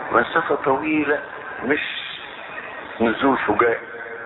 مسافة طويلة مش نزول فجائي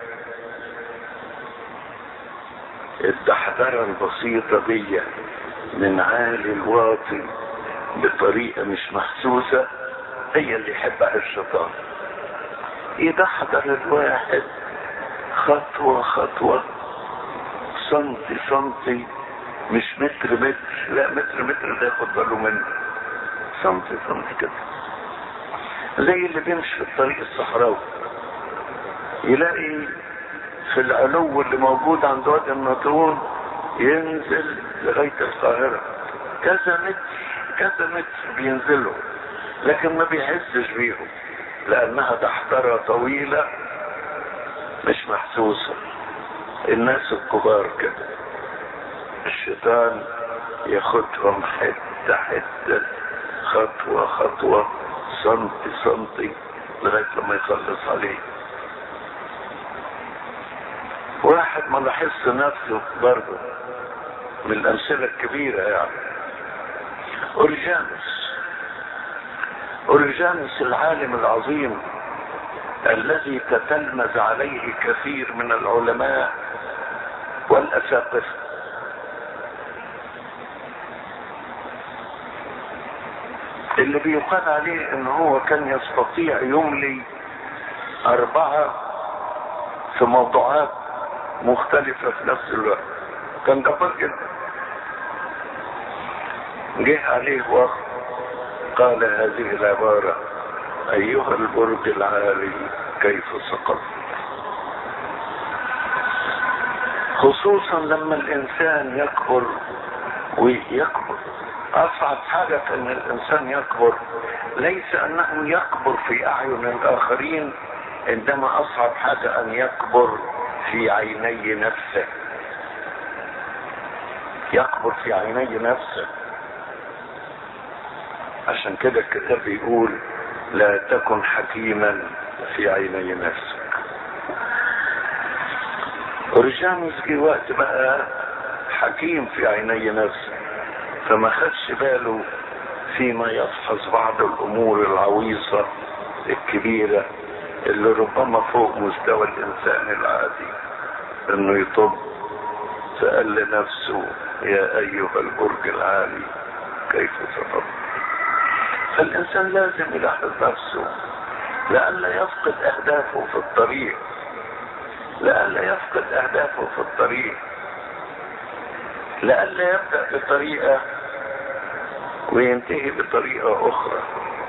الدحدرة البسيطة دي من عالي الواطي بطريقة مش محسوسة هي اللي يحبها الشيطان يدحضر الواحد خطوة خطوة سنتي سنتي مش متر متر لا متر متر ده ياخد باله منه سنتي سنتي كده زي اللي بيمشي في الطريق الصحراوي يلاقي في العلو اللي موجود عند وادي النطرون ينزل لغاية القاهرة كذا متر كذا متر بينزلوا لكن ما بيحسش بيهم لأنها تحترى طويلة مش محسوسة الناس الكبار كده الشيطان ياخدهم حتة حتة خطوة خطوة سنتي سنتي لغاية لما يخلص عليه واحد ما لاحظش نفسه برضه من الأمثلة الكبيرة يعني أوريجانوس أوريجانوس العالم العظيم الذي تتلمذ عليه كثير من العلماء والأساقفة اللي بيقال عليه ان هو كان يستطيع يملي اربعة في موضوعات مختلفة في نفس الوقت كان جبار جدا جه عليه وقت قال هذه العبارة أيها البرج العالي كيف سقط خصوصا لما الإنسان يكبر ويكبر أصعب حاجة في أن الإنسان يكبر ليس أنه يكبر في أعين الآخرين عندما أصعب حاجة أن يكبر في عيني نفسه يكبر في عيني نفسه عشان كده الكتاب بيقول لا تكن حكيما في عيني نفسك اوريجانوس جه وقت بقى حكيم في عيني نفسه فما خدش باله فيما يفحص بعض الامور العويصة الكبيرة اللي ربما فوق مستوى الانسان العادي انه يطب فقال لنفسه يا ايها البرج العالي كيف تطب فالإنسان لازم يلاحظ نفسه لئلا يفقد أهدافه في الطريق لئلا يفقد أهدافه في الطريق لئلا يبدأ بطريقة وينتهي بطريقة أخرى